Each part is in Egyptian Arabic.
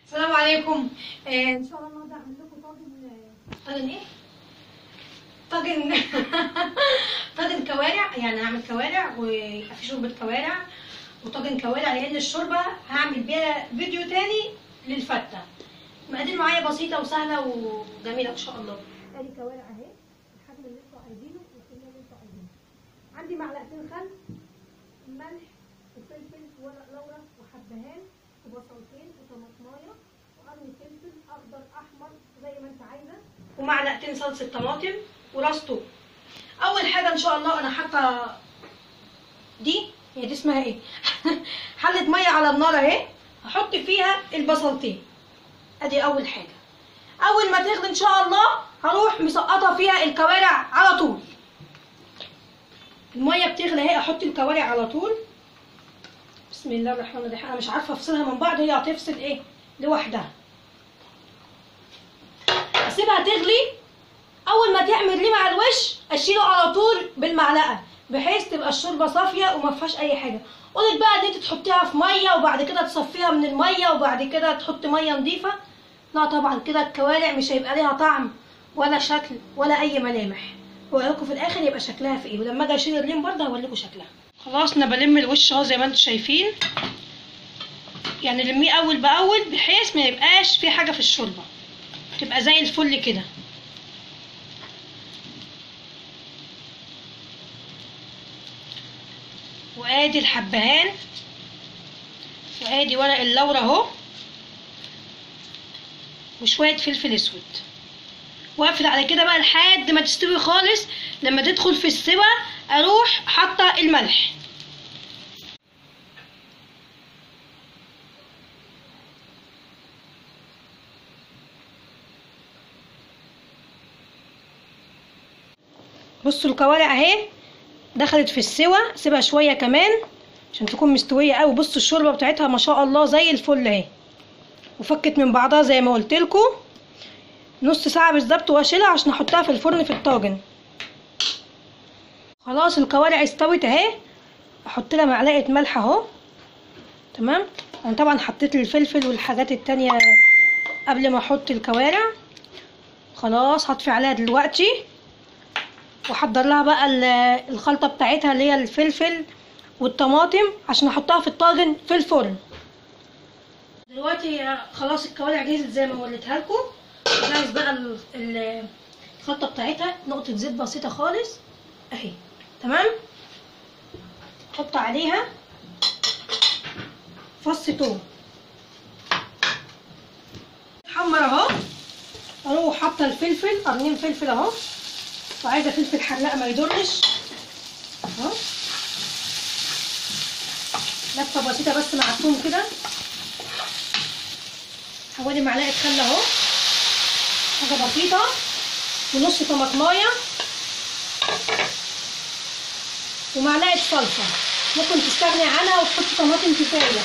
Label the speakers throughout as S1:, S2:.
S1: السلام عليكم آه، ان شاء الله النهارده هعمل لكم طاجن آه، طاجن ايه؟ طاجن طاجن كوارع يعني هعمل كوارع ويبقى في شوربه كوارع وطاجن كوارع لان الشوربه هعمل بيها فيديو تاني للفته مقادير معايا بسيطه وسهله وجميله ان شاء الله ادي كوارع اهي الحجم اللي انتوا عايزينه والكميه اللي انتوا عايزينها عندي معلقتين خل ملح وفلفل ورق لورا وحبهان وبصلتين وطماطمايه وقرن فلفل اخضر احمر زي ما انت عايزه ومعلقتين صلصه طماطم وراس توم اول حاجه ان شاء الله انا حاطه دي هي دي اسمها ايه حله ميه على النار اهي هحط فيها البصلتين ادي اول حاجه اول ما تغلي ان شاء الله هروح مسقطه فيها الكوارع على طول الميه بتغلي اهي احط الكوارع على طول بسم الله الرحمن الرحيم انا مش عارفه افصلها من بعض هي هتفصل ايه لوحدها اسيبها تغلي اول ما تعمل لي مع الوش اشيله على طول بالمعلقه بحيث تبقى الشوربه صافيه وما فيهاش اي حاجه قولك بقى ان انت تحطيها في ميه وبعد كده تصفيها من الميه وبعد كده تحطي ميه نظيفه لا طبعا كده الكوارع مش هيبقى ليها طعم ولا شكل ولا اي ملامح واقولكم في الاخر يبقى شكلها في ايه ولما اجي اشيل الليم برضه هوريكم شكلها خلاص انا بلم الوش اهو زي ما انتم شايفين يعني لميه اول باول بحيث ما يبقاش في حاجه في الشوربه تبقى زي الفل كده وادي الحبهان وادي ورق اللورة اهو وشوية فلفل اسود واقفل على كده بقى لحد ما تستوي خالص لما تدخل في السوا اروح حاطه الملح بصوا الكوارع اهي دخلت في السوا سيبها شويه كمان عشان تكون مستويه قوي بصوا الشوربه بتاعتها ما شاء الله زي الفل اهي وفكت من بعضها زي ما قلت لكم نص ساعه بالظبط واشيلها عشان احطها في الفرن في الطاجن خلاص الكوارع استوت اهي احط لها معلقه ملح اهو تمام انا طبعا حطيت الفلفل والحاجات التانية قبل ما احط الكوارع خلاص هطفي عليها دلوقتي واحضر لها بقى ال- الخلطه بتاعتها اللي هي الفلفل والطماطم عشان احطها في الطاجن في الفرن دلوقتي خلاص الكوارع جهزت زي ما وريتها لكم جاهز بقى ال- ال- الخلطه بتاعتها نقطه زيت بسيطه خالص اهي تمام احط عليها فص توم حمر اهو اروح حاطه الفلفل قرنين فلفل اهو وعايزه فلفل حلاق ما يضرش اهو لفه بسيطه بس مع الثوم كده حوالي معلقه خل اهو حاجه بسيطه ونص طماطمايه ومعلقه صلصه ممكن تستغني عنها وتحطي طماطم كفايه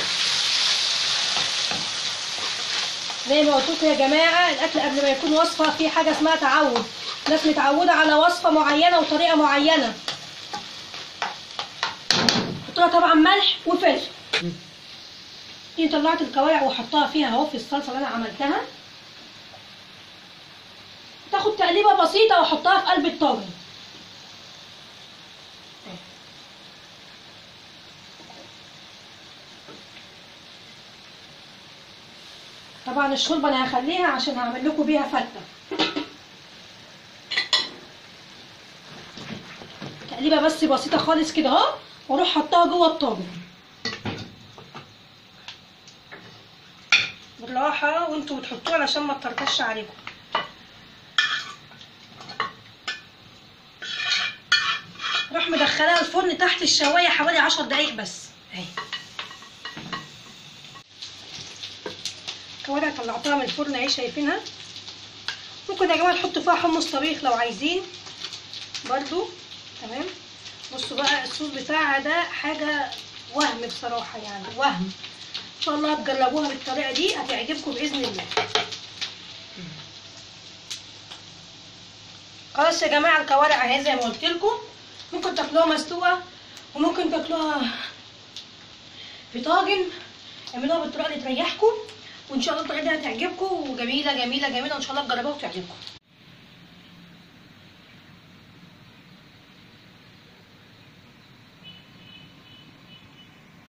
S1: زي ما قلت لكم يا جماعه الاكل قبل ما يكون وصفه في حاجه اسمها تعود ناس متعوده على وصفه معينه وطريقه معينه حط لها طبعا ملح وفلفل دي طلعت الكوارع وحطها فيها اهو في الصلصه اللي انا عملتها تاخد تقليبه بسيطه واحطها في قلب الطاجن طبعا الشوربه انا هخليها عشان هعمل لكم بيها فته تقليبه بس بسيطه خالص كده اهو واروح حطها جوه الطاجن بالراحه وانتوا بتحطوها علشان ما تطرطش عليكم اروح مدخلاها الفرن تحت الشوايه حوالي عشر دقايق بس اهي الكوارع طلعتها من الفرن اهي شايفينها ممكن يا جماعه تحطوا فيها حمص طبيخ لو عايزين برضو تمام بصوا بقى الصوص بتاعها ده حاجه وهم بصراحه يعني وهم ان شاء الله هتجربوها بالطريقه دي هتعجبكم باذن الله خلاص يا جماعه الكوارع اهي زي ما قلت لكم ممكن تاكلوها مسلوقه وممكن تاكلوها في طاجن اعملوها بالطريقه اللي تريحكم وان شاء الله الطريقه دي هتعجبكم وجميله جميله جميله وان شاء الله تجربوها وتعجبكم